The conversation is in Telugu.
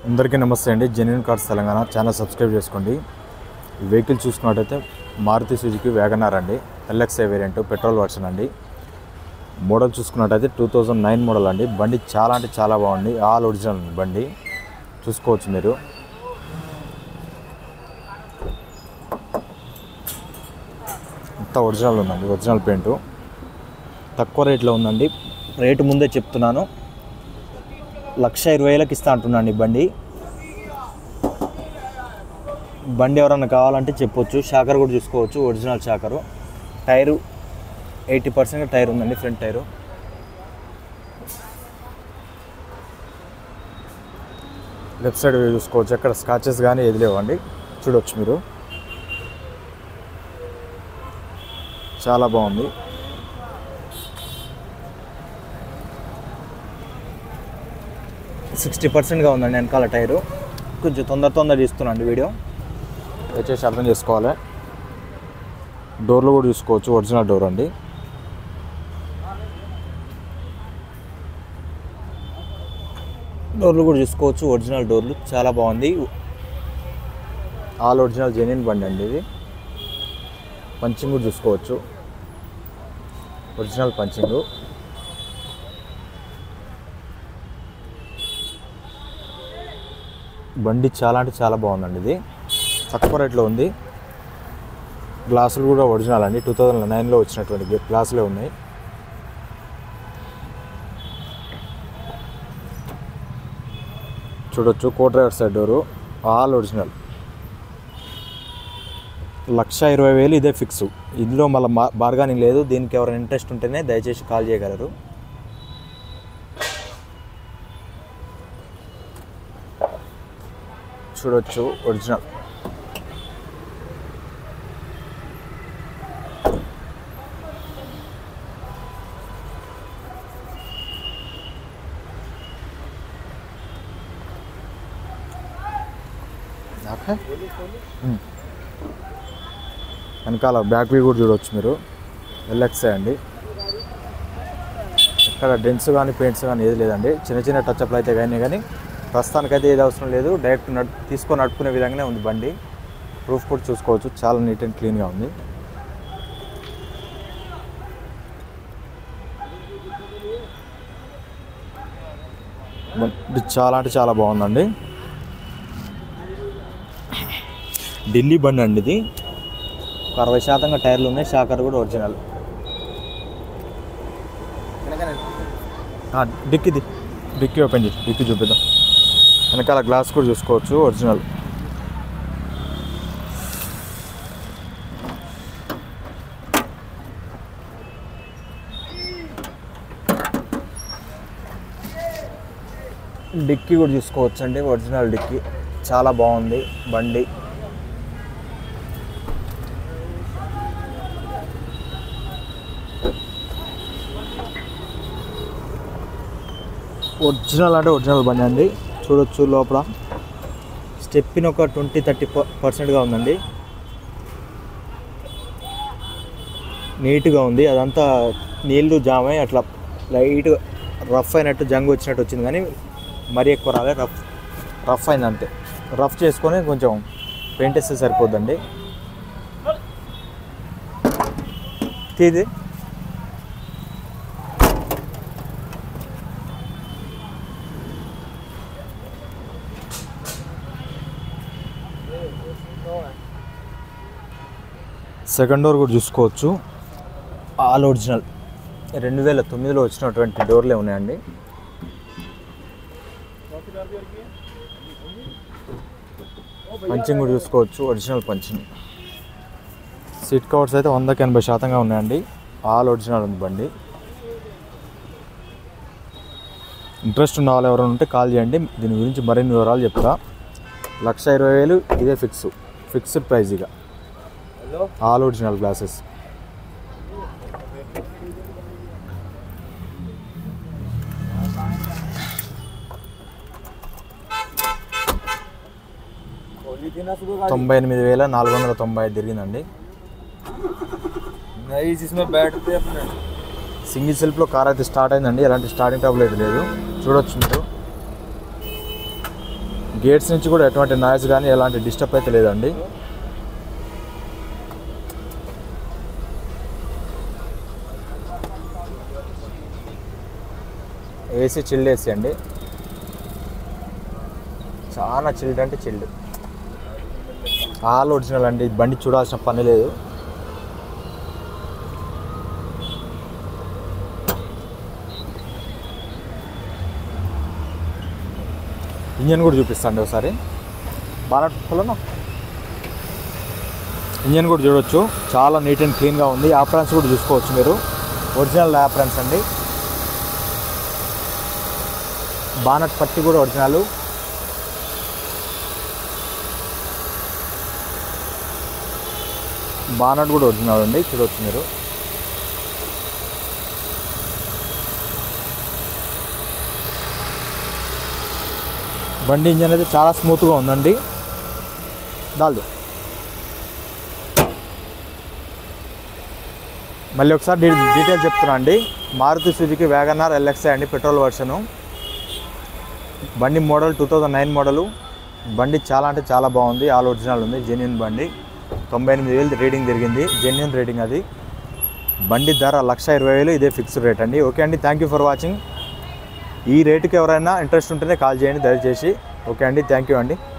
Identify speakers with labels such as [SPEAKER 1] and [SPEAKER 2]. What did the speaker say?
[SPEAKER 1] అందరికీ నమస్తే అండి genuine cars Telangana channel subscribe చేసుకోండి ఈ వెహికల్ చూసుకున్నట్టయితే మారుతి సుజుకి వ్యాగనార్ అండి ఎల్ఎక్స్ఐ వేరియంట్ పెట్రోల్ వర్షన్ అండి మోడల్ చూసుకున్నట్టయితే టూ థౌజండ్ నైన్ మోడల్ అండి బండి చాలా అంటే చాలా బాగుంది ఆల్ ఒరిజినల్ బండి చూసుకోవచ్చు మీరు అంతా ఒరిజినల్ ఉందండి ఒరిజినల్ పెయింట్ తక్కువ రేట్లో ఉందండి రేటు ముందే చెప్తున్నాను లక్ష ఇరవై వేలకు ఇస్తా అంటున్నాను ఈ బండి బండి ఎవరన్నా కావాలంటే చెప్పొచ్చు షాకర్ కూడా చూసుకోవచ్చు original shocker tyre eighty percent tyre ఉందండి front tyre left side view చూసుకోవచ్చు ఎక్కడ స్కాచెస్ కానీ ఏది లేవండి చూడొచ్చు మీరు చాలా బాగుంది సిక్స్టీ పర్సెంట్గా ఉందండి వెనకాల టైరు కొంచెం తొందర తొందర తీస్తున్నాండి వీడియో దయచేసి అర్థం చేసుకోవాలి డోర్లు కూడా చూసుకోవచ్చు ఒరిజినల్ డోర్ అండి డోర్లు కూడా చూసుకోవచ్చు ఒరిజినల్ డోర్లు చాలా బాగుంది ఆల్ ఒరిజినల్ జెన్యున్ బండి అండి ఇది పంచింగ్ కూడా చూసుకోవచ్చు ఒరిజినల్ పంచింగ్ బండి చాలా అంటే చాలా బాగుందండి ఇది తక్కువ రేట్లో ఉంది గ్లాసులు కూడా ఒరిజినల్ అండి టూ థౌజండ్ నైన్లో వచ్చినటువంటి గ్లాసులే ఉన్నాయి చూడొచ్చు co driver side door all original lakh ఇరవై వేలు ఇదే ఫిక్స్ ఇందులో మళ్ళీ బార్గానింగ్ లేదు దీనికి ఎవరైనా ఇంట్రెస్ట్ ఉంటేనే దయచేసి కాల్ చేయగలరు చూడొచ్చు ఒరిజినల్ ఓకే ఉమ్. వెనకాల బ్యాక్ వ్యూ కూడా చూడవచ్చు మీరు ఎల్ఎక్సే అండి ఇక్కడ డెన్స్ కానీ పెయింట్స్ కానీ ఏది లేదండి చిన్న చిన్న టచ్అప్లు అయితే కానీ కానీ ప్రస్తుతానికైతే ఏది అవసరం లేదు డైరెక్ట్ నడు తీసుకొని నడుపుకునే విధంగానే ఉంది బండి ప్రూఫ్ కూడా చూసుకోవచ్చు చాలా నీట్ అండ్ క్లీన్గా ఉంది బండి చాలా అంటే చాలా బాగుందండి ఢిల్లీ బండి అండి ఇది ఒక అరవై శాతంగా టైర్లు ఉన్నాయి షాకర్ కూడా ఒరిజినల్ ఆ, డిక్కీది డిక్కీ ఓపెన్ చేసి డిక్కీ చూపిద్దాం వెనకాల గ్లాస్ కూడా చూసుకోవచ్చు ఒరిజినల్ డిక్కీ కూడా చూసుకోవచ్చు అండి ఒరిజినల్ డిక్కీ చాలా బాగుంది బండి ఒరిజినల్ అంటే ఒరిజినల్ బండి అండి చూడొచ్చు లోపల స్టెప్పిన్ ఒక ట్వంటీ థర్టీ పర్సెంట్గా ఉందండి నీట్గా ఉంది అదంతా నీళ్లు జామ్ అయి అట్లా లైట్ రఫ్ అయినట్టు జంగ్ వచ్చినట్టు వచ్చింది కానీ మరీ ఎక్కువ రాలే రఫ్ రఫ్ అయింది అంతే రఫ్ చేసుకొని కొంచెం పెయింట్ వేస్తే సరిపోద్దండి తీది సెకండ్ డోర్ కూడా చూసుకోవచ్చు ఆల్ ఒరిజినల్ రెండు వేల తొమ్మిదిలో వచ్చినటువంటి డోర్లే ఉన్నాయండి పంచింగ్ కూడా చూసుకోవచ్చు ఒరిజినల్ పంచింగ్ సీట్ కవర్స్ అయితే వందకి ఎనభై శాతంగా ఉన్నాయండి ఆల్ ఒరిజినల్ ఉంది బండి ఇంట్రెస్ట్ ఉన్న వాళ్ళు ఎవరైనా ఉంటే కాల్ చేయండి దీని గురించి మరిన్ని వివరాలు చెప్తా లక్ష ఇరవై వేలు ఇదే ఫిక్స్ ఫిక్స్డ్ ప్రైస్ ఇక ఆల్ ఒరిజినల్ గ్లాసెస్ తొంభై ఎనిమిది వేల నాలుగు వందల తొంభై ఐదు తిరిగిందండి
[SPEAKER 2] नहीं जिसमें बैठते अपने
[SPEAKER 1] సింగిల్ సెల్ఫ్లో కార్ అయితే స్టార్ట్ అయిందండి ఎలాంటి స్టార్టింగ్ ట్రబుల్ అయితే లేదు చూడొచ్చు మీరు గేట్స్ నుంచి కూడా ఎటువంటి నాయిస్ కానీ ఎలాంటి డిస్టర్బ్ అయితే లేదండి ఏసీ చిల్డ్ ఏసీ అండి చాలా చిల్డ్ అంటే చిల్డ్ ఆల్ ఒరిజినల్ అండి బండి చూడాల్సిన పని లేదు ఇంజన్ కూడా చూపిస్తాండి ఒకసారి బాగా పొలను ఇంజన్ కూడా చూడొచ్చు చాలా నీట్ అండ్ క్లీన్గా ఉంది ఆప్రాన్స్ కూడా చూసుకోవచ్చు మీరు ఒరిజినల్ ఆప్రాన్స్ అండి బానట్ పట్టి కూడా ఒరిజినల్ బానట్ కూడా ఒరిజినల్ అండి చూడవచ్చు మీరు బండి ఇంజన్ అయితే చాలా స్మూత్గా ఉందండి దాల్దు మళ్ళీ ఒకసారి డీ డీటెయిల్ చెప్తున్నా అండి మారుతి సుజుకి వ్యాగనార్ ఎల్ఎక్స్ఐ అండి పెట్రోల్ వర్షను బండి model two thousand nine model బండి చాలా అంటే చాలా బాగుంది ఆల్ ఒరిజినల్ ఉంది జెన్యున్ బండి తొంభై ఎనిమిది వేలు రేటింగ్ తిరిగింది జెన్యున్ రేటింగ్ అది బండి ధర లక్ష ఇరవై వేలు ఇదే ఫిక్స్డ్ రేట్ అండి ఓకే అండి థ్యాంక్ యూ ఫర్ వాచింగ్ ఈ రేటుకి ఎవరైనా ఇంట్రెస్ట్ ఉంటేనే కాల్ చేయండి దయచేసి ఓకే అండి థ్యాంక్ యూ అండి